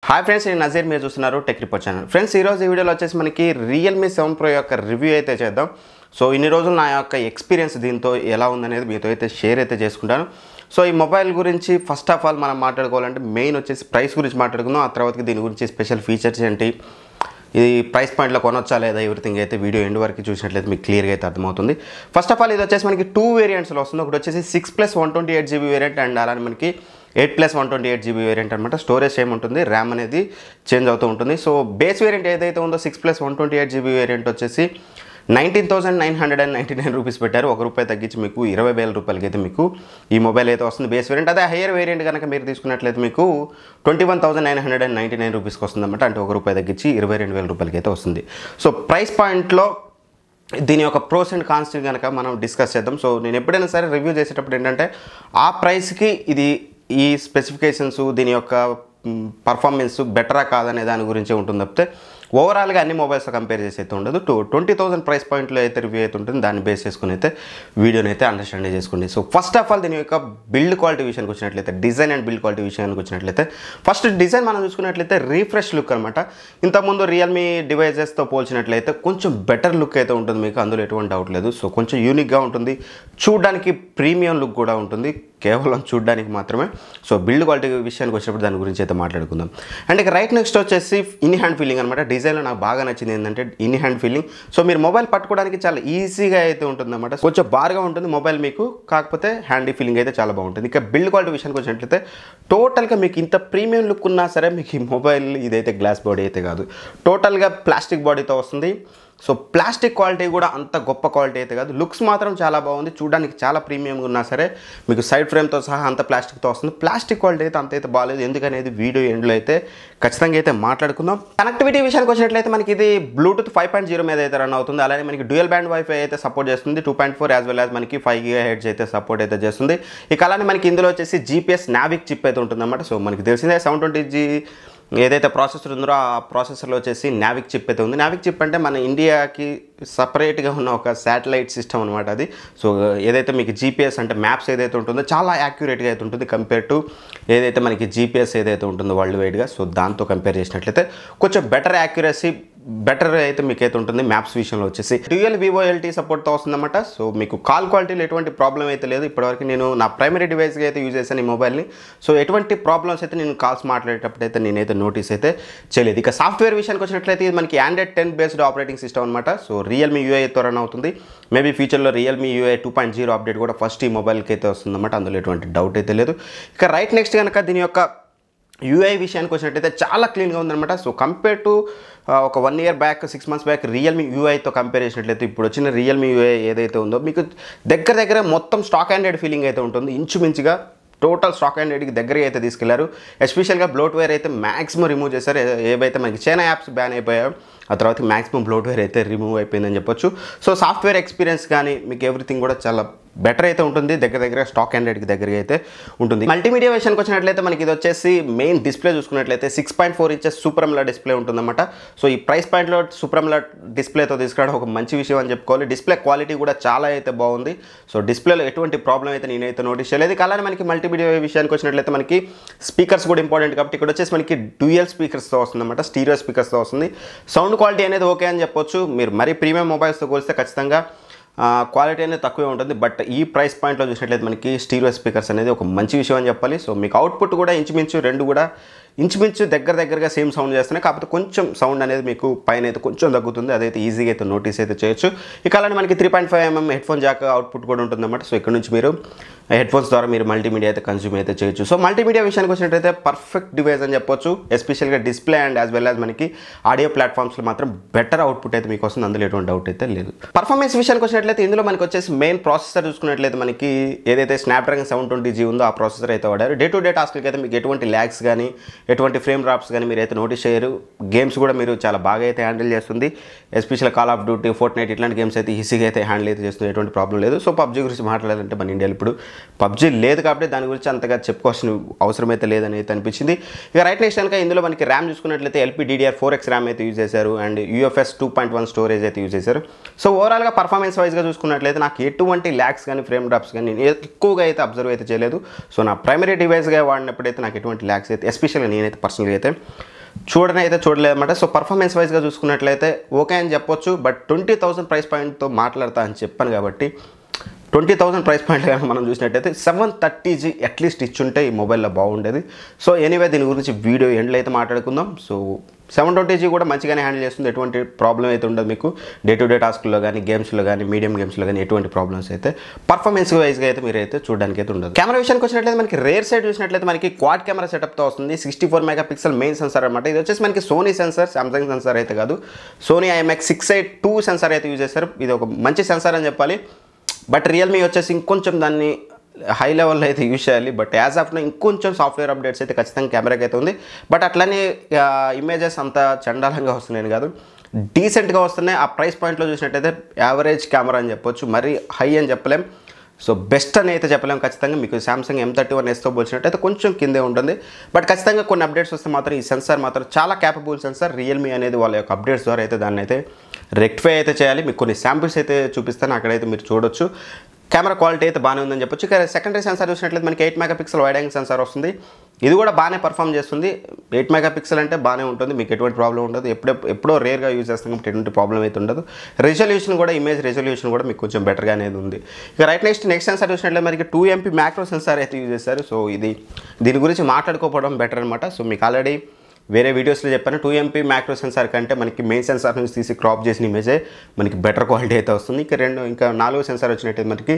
hi friends నేను నజీర్ మీరు చూస్తున్నారు టెక్ రిపోర్ట్ ఛానల్ ఫ్రెండ్స్ ఈరోజు ఈ వీడియోలో వచ్చేసి మనకి రియల్మీ సెవెన్ ప్రో యొక్క రివ్యూ అయితే చేద్దాం సో ఇన్ని రోజులు నా యొక్క ఎక్స్పీరియన్స్ దీంతో ఎలా ఉందనేది మీతో అయితే షేర్ అయితే చేసుకుంటాను సో ఈ మొబైల్ గురించి ఫస్ట్ ఆఫ్ ఆల్ మనం మాట్లాడుకోవాలంటే మెయిన్ వచ్చేసి ప్రైస్ గురించి మాట్లాడుకుందాం ఆ తర్వాతకి దీని గురించి స్పెషల్ ఫీచర్స్ ఏంటి ఇది ప్రైస్ పాయింట్లో కొనొచ్చా లేదా ఎవ్రీథింగ్ అయితే వీడియో ఎండ్ వరకు చూసినట్లయితే మీకు క్లియర్గా అయితే అర్థమవుతుంది ఫస్ట్ ఆఫ్ ఆల్ ఇది వచ్చేసి మనకి టూ వేరియంట్స్లో వస్తుంది ఒకటి వచ్చేసి six plus one twenty eight GB variant and అలానే మనకి eight plus one twenty eight GB variant అనమాట స్టోరేజ్ సేమ్ ఉంటుంది ర్యామ్ అనేది చేంజ్ అవుతూ ఉంటుంది సో బేస్ వేరియంట్ ఏదైతే ఉందో six plus one twenty eight GB variant వచ్చేసి nineteen thousand nine hundred and ninety nine rupees పెట్టారు ఒక రూపాయి తగ్గించి మీకు ఇరవై వేల రూపాయలకి అయితే మీకు ఈ మొబైల్ అయితే వస్తుంది బేస్ వేరియంట్ అదే హైయర్ వేరియంట్ కనుక మీరు తీసుకున్నట్లయితే మీకు twenty one thousand nine hundred and ninety nine రూపీస్కి వస్తుంది అనమాట అంటే ఒక రూపాయి తగ్గించి ఇరవై రెండు వేల రూపాయలకి అయితే వస్తుంది సో ప్రైస్ పాయింట్లో దీని యొక్క ప్రోస్ అండ్ కాన్స్ కనుక మనం డిస్కస్ చేద్దాం సో నేను ఎప్పుడైనా సరే రివ్యూ చేసేటప్పుడు ఏంటంటే ఆ ప్రైస్కి ఇది ఈ స్పెసిఫికేషన్స్ దీని యొక్క పర్ఫార్మెన్స్ బెటరా కాదనే దాని గురించే ఉంటుంది తప్పితే ఓవరాల్గా అన్ని మొబైల్స్తో కంపేర్ చేసి అయితే ఉండదు టూ ట్వంటీ థౌసండ్ ప్రైస్ పాయింట్లో అయితే రివ్యూ అయితే ఉంటుంది దాన్ని బేస్ చేసుకుని అయితే వీడియోని అయితే అండర్స్టాండ్ చేసుకోండి సో ఫస్ట్ ఆఫ్ ఆల్ దీని యొక్క బిల్డ్ క్వాలిటీ విషయానికి వచ్చినట్లయితే డిజైన్ అండ్ బిల్డ్ క్వాలిటీ విషయానికి వచ్చినట్లయితే ఫస్ట్ డిజైన్ మనం చూసుకున్నట్లయితే రీఫ్రెష్ లుక్ అనమాట ఇంతకుముందు రియల్మీ డివైజెస్తో పోల్చినట్లయితే కొంచెం బెటర్ లుక్ అయితే ఉంటుంది మీకు అందులో ఎటువంటి డౌట్ లేదు సో కొంచెం యూనిక్గా ఉంటుంది చూడడానికి ప్రీమియం లుక్ కూడా ఉంటుంది కేవలం చూడడానికి మాత్రమే సో బిల్డ్ క్వాలిటీ విషయానికి వచ్చినప్పుడు దాని గురించి అయితే మాట్లాడుకుందాం అండ్ ఇక రైట్ నెక్స్ట్ వచ్చేసి ఇన్ హ్యాండ్ ఫీలింగ్ అనమాట డిజైన్లో నాకు బాగా నచ్చింది ఏంటంటే ఇన్ హ్యాండ్ ఫీలింగ్ సో మీరు మొబైల్ పట్టుకోవడానికి చాలా ఈజీగా అయితే ఉంటుంది అనమాట కొంచెం బార్గా ఉంటుంది మొబైల్ మీకు కాకపోతే హ్యాండీ ఫీలింగ్ అయితే చాలా బాగుంటుంది ఇక బిల్డ్ క్వాలిటీ విషయానికి వచ్చినట్లయితే టోటల్గా మీకు ఇంత ప్రీమియం లుక్ ఉన్నా సరే మీకు ఈ మొబైల్ ఇదైతే గ్లాస్ బాడీ అయితే కాదు టోటల్గా ప్లాస్టిక్ బాడీతో వస్తుంది సో ప్లాస్టిక్ క్వాలిటీ కూడా అంత గొప్ప క్వాలిటీ అయితే కాదు లుక్స్ మాత్రం చాలా బాగుంది చూడడానికి చాలా ప్రీమియంగా ఉన్నా సరే మీకు సైడ్ ఫ్రేమ్తో సహా అంత ప్లాస్టిక్తో వస్తుంది ప్లాస్టిక్ క్వాలిటీ అయితే అంత అయితే బాగాలేదు ఎందుకనేది వీడియో ఎండ్లో అయితే ఖచ్చితంగా అయితే మాట్లాడుకుందాం కనెక్టివిటీ విషయానికి వచ్చినట్లయితే మనకి ఇది బ్లూటూత్ ఫైవ్ పాయింట్ జీరో మీద అయితే రన్ అవుతుంది అలానే మనకి డ్యూయల్ బ్యాండ్ వైఫై అయితే సపోర్ట్ చేస్తుంది two point four as well as మనకి ఫైవ్ గిగా హెడ్స్ అయితే సపోర్ట్ అయితే చేస్తుంది ఇక అలానే మనకి ఇందులో వచ్చేసి జీపీఎస్ నావిక్ చిప్ అయితే ఉంటుందన్నమాట సో మనకి తెలిసిందే సెవెన్ ట్వంటీ జీ ఏదైతే ప్రాసెసర్ ఉందో ఆ ప్రాసెసర్లో వచ్చేసి నావిక్ చిప్ అయితే ఉంది నావిక్ చిప్ అంటే మన ఇండియాకి సపరేట్గా ఉన్న ఒక శాటిలైట్ సిస్టమ్ అనమాట అది సో ఏదైతే మీకు జీపీఎస్ అంటే మ్యాప్స్ ఏదైతే ఉంటుందో చాలా యాక్యురేట్గా అయితే ఉంటుంది కంపేర్ టు ఏదైతే మనకి జీపీఎస్ ఏదైతే ఉంటుందో వరల్డ్ వైడ్గా సో దాంతో కంపేర్ చేసినట్లయితే కొంచెం బెటర్ యాక్యురసీ బెటర్ అయితే మీకు అయితే ఉంటుంది మ్యాప్స్ విషయంలో వచ్చేసి డ్యూయల్ వివో ఎల్టీ సపోర్ట్తో వస్తుందన్నమాట సో మీకు కాల్ క్వాలిటీలో ఎటువంటి ప్రాబ్లం అయితే లేదు ఇప్పటివరకు నేను నా ప్రైమరీ డివైస్గా అయితే యూజ్ చేశాను ఈ మొబైల్ని సో ఎటువంటి ప్రాబ్లమ్స్ అయితే నేను కాల్స్ మాట్లాడేటప్పుడు అయితే నేనైతే నోటీస్ అయితే చేయలేదు ఇక సాఫ్ట్వేర్ విషయానికి వచ్చినట్లయితే ఇది మనకి Android ten based operating system అనమాట సో రియల్మీ యూఐతో రన్ అవుతుంది మేబీ ఫ్యూచర్లో Realme UI two point zero update కూడా ఫస్ట్ ఈ మొబైల్కి అయితే వస్తుందన్నమాట అందులో ఎటువంటి డౌట్ అయితే లేదు ఇక రైట్ నెక్స్ట్ కనుక దీని యొక్క యూఐ విషయానికి వచ్చినట్టయితే చాలా క్లీన్గా ఉందన్నమాట సో కంపేర్ టు ఒక one year back six months back Realme యూఐతో కంపేర్ చేసినట్లయితే ఇప్పుడు వచ్చిన రియల్మీ యూఐ ఏదైతే ఉందో మీకు దగ్గర దగ్గర మొత్తం స్టాక్ ఆండ్రాయిడ్ ఫీలింగ్ అయితే ఉంటుంది ఇంచుమించుగా టోటల్ స్టాక్ ఆండ్రాయిడ్కి దగ్గరగా అయితే తీసుకెళ్లారు ఎస్పెషల్గా బ్లోట్వేర్ అయితే మ్యాక్సిమం రిమూవ్ చేశారు ఏ- ఏవైతే మనకి చైనా యాప్స్ బ్యాన్ అయిపోయాయో ఆ తర్వాత మ్యాక్సిమం బ్లోట్వేర్ అయితే రిమూవ్ అయిపోయిందని చెప్పొచ్చు సో సాఫ్ట్వేర్ ఎక్స్పీరియన్స్ కానీ మీకు ఎవ్రీథింగ్ కూడా చాలా బెటర్ అయితే ఉంటుంది దగ్గర దగ్గర స్టాక్ ఆండ్రాయిడ్కి దగ్గరగా అయితే ఉంటుంది మల్టీమీడియా విషయానికి వచ్చినట్లయితే మనకి ఇది వచ్చేసి మెయిన్ డిస్ప్లే చూసుకున్నట్లయితే six point four inches super AMOLED display ఉంటుందన్నమాట సో ఈ ప్రైస్ పాయింట్లో సూపర్మలా డిస్ప్లేతో తీసుకురావడం ఒక మంచి విషయం అని చెప్పుకోవాలి డిస్ప్లే క్వాలిటీ కూడా చాలా అయితే బాగుంది సో డిస్ప్లేలో ఎటువంటి ప్రాబ్లం అయితే నేనైతే నోటీస్ చేయలేదు ఇక అలానే మనకి మల్టీమీడియా విషయానికి వచ్చినట్లయితే మనకి స్పీకర్స్ కూడా ఇంపార్టెంట్ కాబట్టి ఇక్కడ వచ్చేసి మనకి డ్యూయల్ స్పీకర్స్తో వస్తుందన్నమాట స్టీరియో స్పీకర్స్తో వస్తుంది సౌండ్ క్వాలిటీ అనేది ఓకే అని చెప్పొచ్చు మీరు మరీ ప్రీమియం మొబైల్స్తో పోలిస్తే ఖచ్చితంగా క్వాలిటీ అనేది తక్కువే ఉంటుంది బట్ ఈ ప్రైస్ పాయింట్లో చూసినట్లయితే మనకి స్టీరియో స్పీకర్స్ అనేది ఒక మంచి విషయం అని చెప్పాలి సో మీకు అవుట్పుట్ కూడా ఇంచుమించు రెండు కూడా ఇంచుమించు దగ్గర దగ్గరగా సేమ్ సౌండ్ చేస్తున్నాయి కాకపోతే కొంచెం సౌండ్ అనేది మీకు పైన అయితే కొంచెం తగ్గుతుంది అదైతే ఈజీగా అయితే నోటీస్ అయితే చేయొచ్చు ఇక అలానే మనకి three point five mm headphone jack output కూడా ఉంటుందన్నమాట సో ఇక్కడ నుంచి మీరు హెడ్ ఫోన్స్ ద్వారా మీరు మల్టీమీడియా అయితే కన్జ్యూమ్ అయితే చేయొచ్చు సో మల్టీమీడియా విషయానికి వచ్చినట్టయితే పర్ఫెక్ట్ డివైస్ అని చెప్పొచ్చు ఎస్పెషల్గా display and as well as మనకి ఆడియో ప్లాట్ఫామ్స్లో మాత్రం బెటర్ అవుట్పుట్ అయితే మీకు వస్తుంది అందులో ఎటువంటి డౌట్ అయితే లేదు పర్ఫార్మెన్స్ విషయానికి వచ్చినట్లయితే ఇందులో మనకి వచ్చేసి మెయిన్ ప్రాసెసర్ చూసుకున్నట్లయితే మనకి ఏదైతే స్నాప్డ్రాగన్ సెవెన్ ట్వంటీ జీ ఉందో ఆ ప్రాసెసర్ అయితే వాడారు డే టు డే టాస్క్లకి అయితే మీకు ఎటువంటి ల్యాగ్స్ కానీ ఎటువంటి ఫ్రేమ్ డ్రాప్స్ కానీ మీరు అయితే నోటీస్ చేయరు గేమ్స్ కూడా మీరు చాలా బాగా అయితే హ్యాండిల్ చేస్తుంది especial call of duty Fortnite ఇట్లాంటి గేమ్స్ అయితే ఈజీగా అయితే హ్యాండిల్ అయితే చేస్తుంది ఎటువంటి ప్రాబ్లం లేదు సో పబ్జీ గురించి మాట్లాడాలంటే మన ఇండియాలో ఇప్పుడు పబ్జీ లేదు కాబట్టి దాని గురించి అంతగా చెప్పుకోవాల్సిన అవసరం అయితే లేదని అయితే అనిపించింది ఇక రైట్ నెక్స్ట్ కనుక ఇందులో మనకి ర్యామ్ చూసుకున్నట్లయితే LP DDR four X RAM అయితే యూజ్ చేశారు and UFS two point one storage అయితే యూజ్ చేశారు సో ఓవరాల్గా పర్ఫార్మెన్స్ వైజ్గా చూసుకున్నట్లయితే నాకు ఎటువంటి ల్యాక్స్ కానీ ఫ్రేమ్ డ్రాప్స్ కానీ నేను ఎక్కువగా అయితే అబ్జర్వ్ అయితే చేయలేదు సో నా ప్రైమరీ డివైస్గా వాడినప్పుడైతే నాకు ఎటువంటి ల్యాక్స్ అయితే ఎస్పెషల్గా నేనైతే పర్సనల్గా అయితే చూడని అయితే చూడలేదన్నమాట సో పర్ఫార్మెన్స్ వైజ్గా చూసుకున్నట్లయితే ఓకే అని చెప్పొచ్చు బట్ ట్వంటీ థౌసండ్ ప్రైస్ పాయింట్తో మాట్లాడతా అని చెప్పాను కాబట్టి ట్వంటీ థౌసండ్ ప్రైస్ పాయింట్ కనుక మనం చూసినట్టయితే సెవెన్ థర్టీ జీ అట్లీస్ట్ ఇచ్చుంటే ఈ మొబైల్లో బాగుండేది సో ఎనీవే దీని గురించి వీడియో ఎండ్లో అయితే మాట్లాడుకుందాం సో సెవెన్ ట్వంటీ జీ కూడా మంచిగానే హ్యాండిల్ చేస్తుంది ఎటువంటి ప్రాబ్లం అయితే ఉండదు మీకు డే టు డే టాస్క్లో కానీ గేమ్స్లో కానీ మీడియం గేమ్స్లో కానీ ఎటువంటి ప్రాబ్లమ్స్ అయితే పర్ఫార్మెన్స్ వైజ్గా అయితే మీరు అయితే చూడడానికి అయితే ఉండదు కెమెరా విషయానికి వచ్చినట్లయితే మనకి రేర్ సైడ్ చూసినట్లయితే మనకి క్వాడ్ కెమెరా సెటప్తో వస్తుంది sixty four megapixel main sensor అనమాట ఇది వచ్చేసి మనకి సోనీ సెన్సార్ సామ్సంగ్ సెన్సార్ అయితే కాదు Sony IMX six eight two sensor అయితే యూజ్ చేస్తారు ఇది ఒక మంచి సెన్సార్ అని చెప్పాలి బట్ రియల్మీ వచ్చేసి ఇంకొంచెం దాన్ని హై లెవెల్లో అయితే యూజ్ చేయాలి బట్ యాజ్ ఆఫ్ ఇంకొంచెం సాఫ్ట్వేర్ అప్డేట్స్ అయితే ఖచ్చితంగా కెమెరాకి అయితే ఉంది బట్ అట్లనే ఇమేజెస్ అంత చండాలంగా వస్తున్నాయని కాదు డీసెంట్గా వస్తున్నాయి ఆ ప్రైస్ పాయింట్లో చూసినట్టయితే యావరేజ్ కెమెరా అని చెప్పొచ్చు మరీ హై అని చెప్పలేం సో బెస్ట్ అని అయితే చెప్పలేం ఖచ్చితంగా మీకు సామ్సంగ్ ఎం థర్టీ వన్ ఎస్తో పోల్చినట్టయితే కొంచెం కిందే ఉంటుంది బట్ ఖచ్చితంగా కొన్ని అప్డేట్స్ వస్తే మాత్రం ఈ సెన్సార్ మాత్రం చాలా క్యాపబుల్ సెన్సార్ రియల్మీ అనేది వాళ్ళ యొక్క అప్డేట్స్ ద్వారా అయితే దాన్ని అయితే రెక్టిఫై అయితే చేయాలి మీకు కొన్ని శాంపిల్స్ అయితే చూపిస్తాను అక్కడైతే మీరు చూడొచ్చు కెమెరా క్వాలిటీ అయితే బాగానే ఉందని చెప్పొచ్చు ఇక సెకండరీ సెన్సార్ చూసినట్లయితే మనకి eight megapixel wide angle sensor వస్తుంది ఇది కూడా బాగానే పర్ఫామ్ చేస్తుంది ఎయిట్ మెగా పిక్సెల్ అంటే బాగానే ఉంటుంది మీకు ఎటువంటి ప్రాబ్లం ఉండదు ఎప్పుడో ఎప్పుడో రేర్గా యూజ్ చేస్తాం కాబట్టి ఎటువంటి ప్రాబ్లం అయితే ఉండదు రెజల్యూషన్ కూడా ఇమేజ్ రెజల్యూషన్ కూడా మీకు కొంచెం బెటర్గా అనేది ఉంది ఇక రైట్ నెక్స్ట్ నెక్స్ట్ సెన్సార్ చూసినట్లయితే మనకి టూ ఎంపీ మ్యాక్రో సెన్సార్ అయితే యూజ్ చేస్తారు సో ఇది దీని గురించి మాట్లాడుకోవడం బెటర్ అనమాట సో మీకు ఆల్రెడీ వేరే వీడియోస్లో చెప్పాను టూ ఎంపీ మ్యాక్రో సెన్సార్ కంటే మనకి మెయిన్ సెన్సార్ నుంచి తీసి క్రాప్ చేసిన ఇమేజే మనకి బెటర్ క్వాలిటీ అయితే వస్తుంది ఇంకా రెండు ఇంకా నాలుగో సెన్సార్ వచ్చినట్టయితే మనకి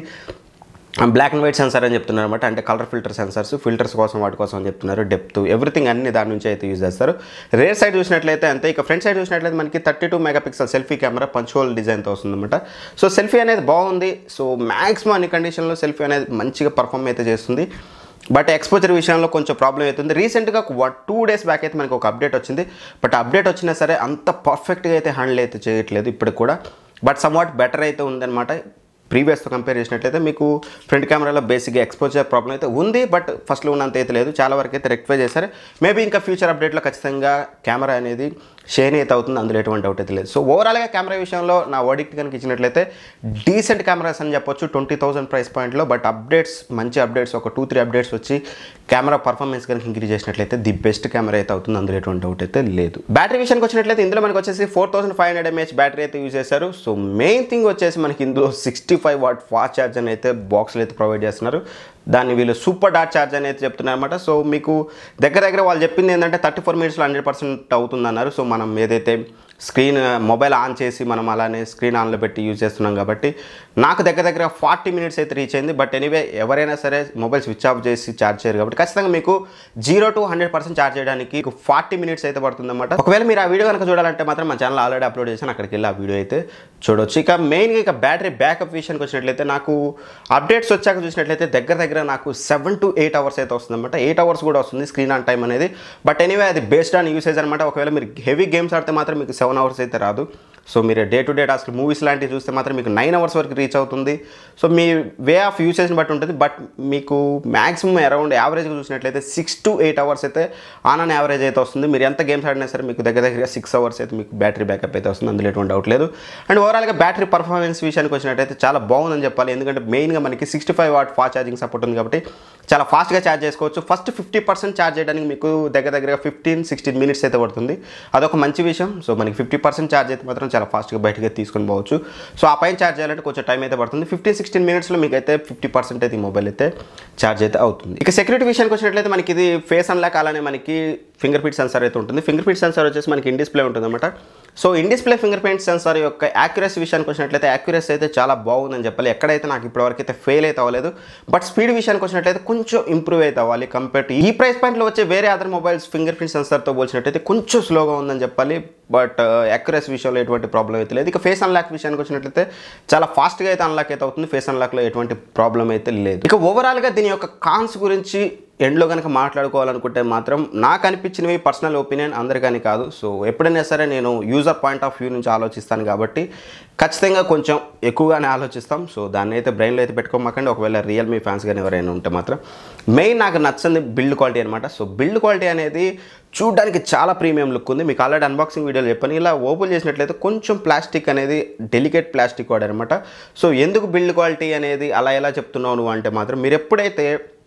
బ్లాక్ అండ్ వైట్ సెన్సార్ అని చెప్తున్నారు అనమాట అంటే కలర్ ఫిల్టర్ సెన్సార్స్ ఫిల్టర్స్ కోసం వాటి కోసం అని చెప్తున్నారు డెప్త్ ఎవ్రీథింగ్ అన్ని దాని నుంచి అయితే యూజ్ చేస్తారు రేర్ సైడ్ చూసినట్లయితే అంతే ఇక ఫ్రంట్ సైడ్ చూసినట్లయితే మనకి thirty two megapixel selfie camera పంచువల్ డిజైన్తో వస్తుందన్నమాట సో సెల్ఫీ అనేది బాగుంది సో మ్యాక్సిమం అన్ని కండిషన్లో సెల్ఫీ అనేది మంచిగా పర్ఫామ్ అయితే చేస్తుంది బట్ ఎక్స్పోజర్ విషయంలో కొంచెం ప్రాబ్లం అవుతుంది రీసెంట్గా ఒక టూ డేస్ బ్యాక్ అయితే మనకి ఒక అప్డేట్ వచ్చింది బట్ అప్డేట్ వచ్చినా సరే అంత పర్ఫెక్ట్గా అయితే హ్యాండిల్ అయితే చేయట్లేదు ఇప్పటికి కూడా బట్ సమ్ వాట్ బెటర్ అయితే ఉందన్నమాట ప్రీవియస్తో కంపేర్ చేసినట్లయితే మీకు ఫ్రంట్ కెమెరాలో బేసిక్గా ఎక్స్పోజర్ ప్రాబ్లం అయితే ఉంది బట్ ఫస్ట్లో ఉన్నంత అయితే లేదు చాలా వరకు అయితే రెక్టిఫై చేశారు మేబీ ఇంకా ఫ్యూచర్ అప్డేట్లో ఖచ్చితంగా కెమెరా అనేది షేన్ అయితే అవుతుంది అందులో ఎటువంటి డౌట్ అయితే లేదు సో ఓవరాల్గా కెమెరా విషయంలో నా వర్డిక్ట్ కనుక ఇచ్చినట్లయితే డీసెంట్ కెమెరాస్ అని చెప్పొచ్చు ట్వంటీ థౌసండ్ ప్రైస్ పాయింట్లో బట్ అప్డేట్స్ మంచి అప్డేట్స్ ఒక టూ త్రీ అప్డేట్స్ వచ్చి కెమెరా పర్ఫార్మెన్స్ కనుక ఇంక్రీజ్ చేసినట్లయితే ది బెస్ట్ కెమెరా అయితే అవుతుంది అందులో ఎటువంటి డౌట్ అయితే లేదు బ్యాటరీ విషయానికి వచ్చినట్లయితే ఇందులో మనకి వచ్చేసి four thousand five hundred mAh battery అయితే యూజ్ చేశారు సో మెయిన్ థింగ్ వచ్చేసి మనకి ఇందులో sixty five watt fast charge అని అయితే బాక్స్లో అయితే ప్రొవైడ్ చేస్తున్నారు దాన్ని వీళ్ళు సూపర్ డాట్ ఛార్జ్ అని అయితే చెప్తున్నారు అనమాట సో మీకు దగ్గర దగ్గర వాళ్ళు చెప్పింది ఏంటంటే థర్టీ ఫోర్ మినిట్స్లో హండ్రెడ్ పర్సెంట్ అవుతుంది అన్నారు సో మనం ఏదైతే స్క్రీన్ మొబైల్ ఆన్ చేసి మనం అలానే స్క్రీన్ ఆన్లో పెట్టి యూజ్ చేస్తున్నాం కాబట్టి నాకు దగ్గర దగ్గర ఫార్టీ మినిట్స్ అయితే రీచ్ అయింది బట్ ఎనీవే ఎవరైనా సరే మొబైల్ స్విచ్ ఆఫ్ చేసి ఛార్జ్ చేయరు కాబట్టి ఖచ్చితంగా మీకు zero to hundred percent charge చేయడానికి ఫార్టీ మినిట్స్ అయితే పడుతుంది అనమాట ఒకవేళ మీరు ఆ వీడియో కనుక చూడాలంటే మాత్రం మా ఛానల్ ఆల్రెడీ అప్లోడ్ చేశాను అక్కడికి వెళ్ళి ఆ వీడియో అయితే చూడొచ్చు ఇక మెయిన్గా ఇక బ్యాటరీ బ్యాకప్ విషయానికి వచ్చినట్లయితే నాకు అప్డేట్స్ వచ్చాక చూసినట్లయితే దగ్గర దగ్గర నాకు సెవెన్ టు ఎయిట్ అవర్స్ అయితే వస్తుంది అనమాట ఎయిట్ అవర్స్ కూడా వస్తుంది స్క్రీన్ ఆన్ టైం అనేది బట్ ఎనీవే అది బేస్డ్ ఆన్ యూసేజ్ అనమాట ఒకవేళ మీరు హెవీ గేమ్స్ ఆడితే మాత్రం మీకు సెవెన్ అవర్స్ అయితే రాదు సో మీరు day to day task movies లాంటివి చూస్తే మాత్రం మీకు నైన్ అవర్స్ వరకు రీచ్ అవుతుంది సో మీ వే ఆఫ్ యూసేజ్ని బట్టి ఉంటుంది బట్ మీకు మ్యాక్సిమం అరౌండ్ యావరేజ్గా చూసినట్లయితే సిక్స్ టు ఎయిట్ అవర్స్ అయితే ఆన్ ఆన్ యావరేజ్ అయితే వస్తుంది మీరు ఎంత గేమ్స్ ఆడినా సరే మీకు దగ్గర దగ్గర సిక్స్ అవర్స్ అయితే మీకు బ్యాటరీ బ్యాకప్ అయితే వస్తుంది అందులో ఎటువంటి డౌట్ లేదు అండ్ ఓవరాల్గా బ్యాటరీ పర్ఫార్మెన్స్ విషయానికి వచ్చినట్టయితే చాలా బాగుందని చెప్పాలి ఎందుకంటే మెయిన్గా మనకి sixty five watt fast charging support ఉంది కాబట్టి చాలా ఫాస్ట్గా ఛార్జ్ చేసుకోవచ్చు ఫస్ట్ ఫిఫ్టీ పర్సెంట్ ఛార్జ్ చేయడానికి మీకు దగ్గర దగ్గర ఫిఫ్టీన్ సిక్స్టీన్ మినిట్స్ అయితే పడుతుంది అదొక మంచి విషయం సో మనకి ఫిఫ్టీ పర్సెంట్ ఛార్జ్ అయితే మాత్రం చాలా ఫాస్ట్గా బయటకి అయితే తీసుకొని పోవచ్చు సో ఆ పైన ఛార్జ్ చేయాలంటే కొంచెం టైం అయితే పడుతుంది ఫిఫ్టీన్ సిక్స్టీన్ మినిట్స్లో మీకు అయితే ఫిఫ్టీ పర్సెంట్ అయితే ఈ మొబైల్ అయితే ఛార్జ్ అయితే అవుతుంది ఇక సెక్యూరిటీ విషయానికి వచ్చినట్లయితే మనకి ఇది ఫేస్ అన్లాక్ అలానే మనకి ఫింగర్ ప్రింట్ సెన్సార్ అయితే ఉంటుంది ఫింగర్ ప్రింట్ సెన్సార్ వచ్చేసి మనకి ఇన్ డిస్ప్లే ఉంటుంది అనమాట so in display fingerprint sensor యొక్క యాక్యురసీ విషయానికి వచ్చినట్లయితే యాక్యురసీ అయితే చాలా బాగుందని చెప్పాలి ఎక్కడైతే నాకు ఇప్పటివరకు అయితే ఫెయిల్ అయితే అవ్వలేదు బట్ స్పీడ్ విషయానికి వచ్చినట్లయితే కొంచెం ఇంప్రూవ్ అయితే అవ్వాలి కంపేర్ టు ఈ ప్రైస్ పాయింట్లో వచ్చే వేరే అదర్ మొబైల్స్ ఫింగర్ ప్రింట్ సెన్సార్తో పోల్చినట్టయితే కొంచెం స్లోగా ఉందని చెప్పాలి బట్ యాక్యురసీ విషయంలో ఎటువంటి ప్రాబ్లం అయితే లేదు ఇక ఫేస్ అన్లాక్ విషయానికి వచ్చినట్లయితే చాలా ఫాస్ట్గా అయితే అన్లాక్ అయితే అవుతుంది ఫేస్ అన్లాక్లో ఎటువంటి ప్రాబ్లం అయితే లేదు ఇక ఓవరాల్గా దీని యొక్క కాన్స్ గురించి ఎండ్లో కనుక మాట్లాడుకోవాలనుకుంటే మాత్రం నాకు అనిపించినవి పర్సనల్ ఒపీనియన్ అందరికని కాదు సో ఎప్పుడైనా సరే నేను యూజర్ పాయింట్ ఆఫ్ వ్యూ నుంచి ఆలోచిస్తాను కాబట్టి ఖచ్చితంగా కొంచెం ఎక్కువగానే ఆలోచిస్తాం సో దాన్ని అయితే బ్రెయిన్లో అయితే పెట్టుకోమాకండి ఒకవేళ రియల్మీ ఫ్యాన్స్ కానీ ఎవరైనా ఉంటే మాత్రం మెయిన్ నాకు నచ్చింది బిల్డ్ క్వాలిటీ అనమాట సో బిల్డ్ క్వాలిటీ అనేది చూడడానికి చాలా ప్రీమియం లుక్ ఉంది మీకు ఆల్రెడీ అన్బాక్సింగ్ వీడియోలు చెప్పాను ఇలా ఓపెన్ చేసినట్లయితే కొంచెం ప్లాస్టిక్ అనేది డెలికేట్ ప్లాస్టిక్ వాడారనమాట సో ఎందుకు బిల్డ్ క్వాలిటీ అనేది అలా ఎలా చెప్తున్నావు నువ్వు అంటే మాత్రం మీరు ఎప్పుడైతే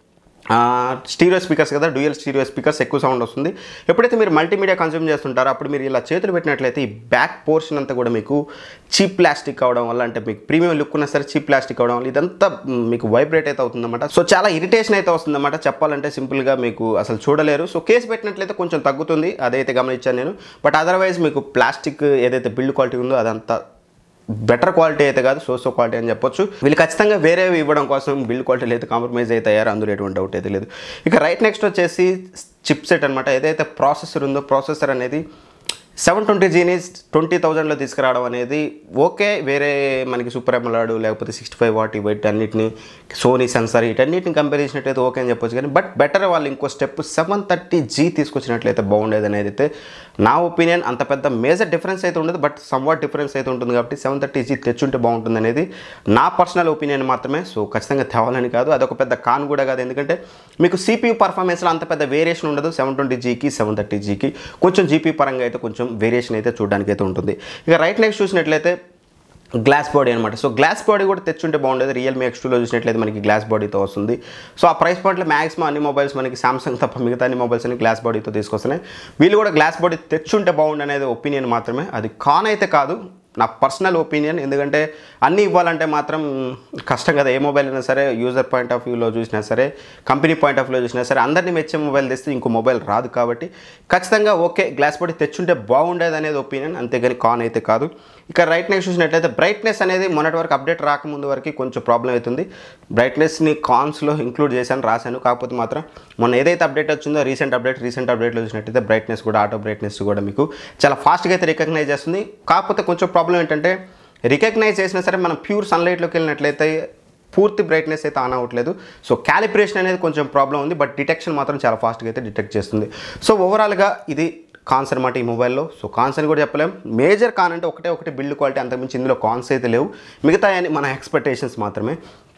స్టీరియో స్పీకర్స్ కదా డ్యూయల్ స్టీరియో స్పీకర్స్ ఎక్కువ సౌండ్ వస్తుంది ఎప్పుడైతే మీరు మల్టీమీడియా కన్జ్యూమ్ చేస్తుంటారో అప్పుడు మీరు ఇలా చేతులు పెట్టినట్లయితే ఈ బ్యాక్ పోర్షన్ అంతా కూడా మీకు చీప్ ప్లాస్టిక్ అవడం వల్ల అంటే మీకు ప్రీమియం లుక్ ఉన్నా సరే చీప్ ప్లాస్టిక్ అవడం వల్ల ఇదంతా మ్, మీకు వైబ్రేట్ అయితే అవుతుందన్నమాట సో చాలా ఇరిటేషన్ అయితే వస్తుందన్నమాట చెప్పాలంటే సింపుల్గా మీకు అసలు చూడలేరు సో కేసు పెట్టినట్లయితే కొంచెం తగ్గుతుంది అదైతే గమనించాను నేను బట్ అదర్వైజ్ మీకు ప్లాస్టిక్ ఏదైతే బిల్డ్ క్వాలిటీ ఉందో అదంతా బెటర్ క్వాలిటీ అయితే కాదు సో సో క్వాలిటీ అని చెప్పొచ్చు వీళ్ళు ఖచ్చితంగా వేరేవి ఇవ్వడం కోసం బిల్డ్ క్వాలిటీలు అయితే కాంప్రమైజ్ అయితే అయ్యారు అందులో ఎటువంటి డౌట్ అయితే లేదు ఇక రైట్ నెక్స్ట్ వచ్చేసి చిప్ సెట్ అనమాట ఏదైతే ప్రాసెసర్ ఉందో ప్రాసెసర్ అనేది సెవెన్ ట్వంటీ జీని ట్వంటీ థౌజండ్లో తీసుకురావడం అనేది ఓకే వేరే మనకి సూపర్ ఎమలాడు లేకపోతే సిక్స్టీ ఫైవ్ వాట్ ఇవైట్ అన్నిటిని సోనీ సెన్సార్ వీటన్నిటిని కంపేర్ చేసినట్లయితే ఓకే అని చెప్పొచ్చు కానీ బట్ బెటర్ వాళ్ళు ఇంకో స్టెప్ సెవెన్ థర్టీ జీ తీసుకొచ్చినట్లయితే బాగుండేది అనేది అయితే నా ఒపీనియన్ అంత పెద్ద మేజర్ డిఫరెన్స్ అయితే ఉండదు బట్ సమ్వాట్ డిఫరెన్స్ అయితే ఉంటుంది కాబట్టి సెవెన్ థర్టీ జీ తెచ్చుంటే బాగుంటుంది అనేది నా పర్సనల్ ఒపీనియన్ మాత్రమే సో ఖచ్చితంగా తేవాలని కాదు అదొక పెద్ద కాన్ కూడా కాదు ఎందుకంటే మీకు సిపియూ పర్ఫార్మెన్స్లో అంత పెద్ద వేరియేషన్ ఉండదు సెవెన్ ట్వంటీ జీకి సెవెన్ థర్టీ జీకి కొంచెం జీపీ పరంగా అయితే కొంచెం వేరియేషన్ అయితే చూడడానికి అయితే ఉంటుంది ఇక రైట్ నెక్స్ట్ చూసినట్లయితే గ్లాస్ బాడీ అనమాట సో గ్లాస్ బాడీ కూడా తెచ్చుంటే బాగుండేది రియల్మీ ఎక్స్ టూలో చూసినట్లయితే మనకి గ్లాస్ బాడీతో వస్తుంది సో ఆ ప్రైస్ పాయింట్లో మ్యాక్సిమం అన్ని మొబైల్స్ మనకి సామ్సంగ్ తప్ప మిగతా అన్ని మొబైల్స్ అన్ని గ్లాస్ బాడీతో తీసుకొస్తున్నాయి వీళ్ళు కూడా గ్లాస్ బాడీ తెచ్చుంటే బాగుండు అనేది ఒపీనియన్ మాత్రమే అది కాన్ అయితే కాదు నా పర్సనల్ ఒపీనియన్ ఎందుకంటే అన్నీ ఇవ్వాలంటే మాత్రం కష్టం కదా ఏ మొబైల్ అయినా సరే యూజర్ పాయింట్ ఆఫ్ వ్యూలో చూసినా సరే కంపెనీ పాయింట్ ఆఫ్ వ్యూలో చూసినా సరే అందరినీ మెచ్చే మొబైల్ తెస్తే ఇంకో మొబైల్ రాదు కాబట్టి ఖచ్చితంగా ఓకే గ్లాస్ బాడీ తెచ్చుంటే బాగుండేది అనేది ఒపీనియన్ అంతేగాని కాన్ అయితే కాదు ఇక రైట్ నెక్స్ట్ చూసినట్లయితే బ్రైట్నెస్ అనేది మొన్నటి వరకు అప్డేట్ రాకముందు వరకు కొంచెం ప్రాబ్లం అవుతుంది బ్రైట్నెస్ని కాన్స్లో ఇంక్లూడ్ చేశాను రాశాను కాకపోతే మాత్రం మొన్న ఏదైతే అప్డేట్ వచ్చిందో రీసెంట్ అప్డేట్ రీసెంట్ అప్డేట్లో చూసినట్టయితే బ్రైట్నెస్ కూడా ఆటో బ్రైట్నెస్ కూడా మీకు చాలా ఫాస్ట్గా అయితే రికగ్నైజ్ చేస్తుంది కాకపోతే కొంచెం ప్రాబ్లం ఏంటంటే రికగ్నైజ్ చేసినా సరే మనం ప్యూర్ సన్లైట్లోకి వెళ్ళినట్లయితే పూర్తి బ్రైట్నెస్ అయితే ఆన్ అవ్వట్లేదు సో క్యాలిబ్రేషన్ అనేది కొంచెం ప్రాబ్లం ఉంది బట్ డిటెక్షన్ మాత్రం చాలా ఫాస్ట్గా అయితే డిటెక్ట్ చేస్తుంది సో ఓవరాల్గా ఇది కాన్స్ అనమాట ఈ మొబైల్లో సో కాన్స్ అని కూడా చెప్పలేం మేజర్ కాన్ అంటే ఒకటే ఒకటి బిల్డ్ క్వాలిటీ అంతకుమించి ఇందులో కాన్స్ అయితే లేవు మిగతా అన్ని మన ఎక్స్పెక్టేషన్స్ మాత్రమే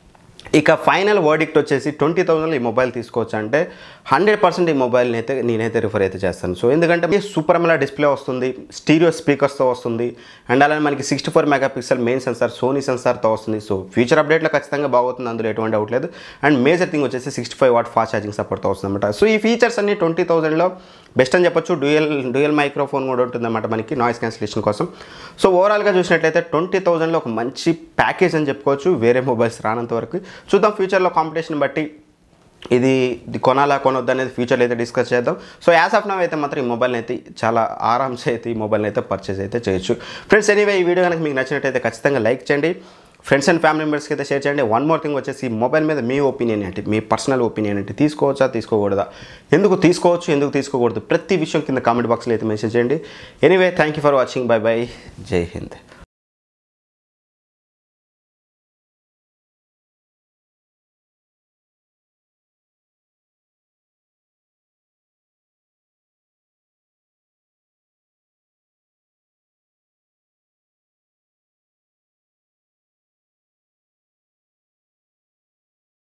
ఇక ఫైనల్ వర్డిక్ట్ వచ్చేసి ట్వంటీ థౌసండ్లో ఈ మొబైల్ తీసుకోవచ్చు అంటే హండ్రెడ్ పర్సెంట్ ఈ మొబైల్ని అయితే నేనైతే రిఫర్ అయితే చేస్తాను సో ఎందుకంటే సూపర్ అమలా డిస్ప్లే వస్తుంది స్టీరియో స్పీకర్స్తో వస్తుంది అండ్ అలానే మనకి sixty four megapixel main sensor Sony సెన్సార్తో వస్తుంది సో ఫ్యూచర్ అప్డేట్లో ఖచ్చితంగా బాగుతుంది అందులో ఎటువంటి డౌట్ లేదు అండ్ మేజర్ థింగ్ వచ్చేసి sixty five watt fast charging సపోర్ట్తో వస్తుంది అనమాట సో ఈ ఫీచర్స్ అన్ని ట్వంటీ థౌసండ్లో బెస్ట్ అని చెప్పొచ్చు డ్యూయల్ డ్యూయల్ మైక్రోఫోన్ కూడా ఉంటుందన్నమాట మనకి నాయిస్ క్యాన్సిలేషన్ కోసం సో ఓవరాల్గా చూసినట్లయితే ట్వంటీ థౌసండ్లో ఒక మంచి ప్యాకేజ్ అని చెప్పుకోవచ్చు వేరే మొబైల్స్ రానంత వరకు చూద్దాం ఫ్యూచర్లో కాంపిటీషన్ బట్టి ఇది ఇది కొనాలా కొనొద్దు అనేది ఫ్యూచర్లో అయితే డిస్కస్ చేద్దాం సో యాజ్ ఆఫ్ నవ్ అయితే మాత్రం ఈ మొబైల్ని అయితే చాలా ఆరామ్సే అయితే ఈ మొబైల్ని అయితే పర్చేస్ అయితే చేయొచ్చు ఫ్రెండ్స్ ఎనీవే ఈ వీడియో కనుక మీకు నచ్చినట్టయితే ఖచ్చితంగా లైక్ చేయండి ఫ్రెండ్స్ అండ్ ఫ్యామిలీ మెంబర్స్కి అయితే షేర్ చేయండి వన్ మోర్ థింగ్ వచ్చేసి ఈ మొబైల్ మీద మీ ఒపీనియన్ ఏంటి మీ పర్సనల్ ఒపీనియన్ ఏంటి తీసుకోవచ్చా తీసుకోకూడదా ఎందుకు తీసుకోవచ్చు ఎందుకు తీసుకోకూడదు ప్రతి విషయం కింద కామెంట్ బాక్స్లో అయితే మెసేజ్ చేయండి anyway thank you for watching bye bye జై హింద్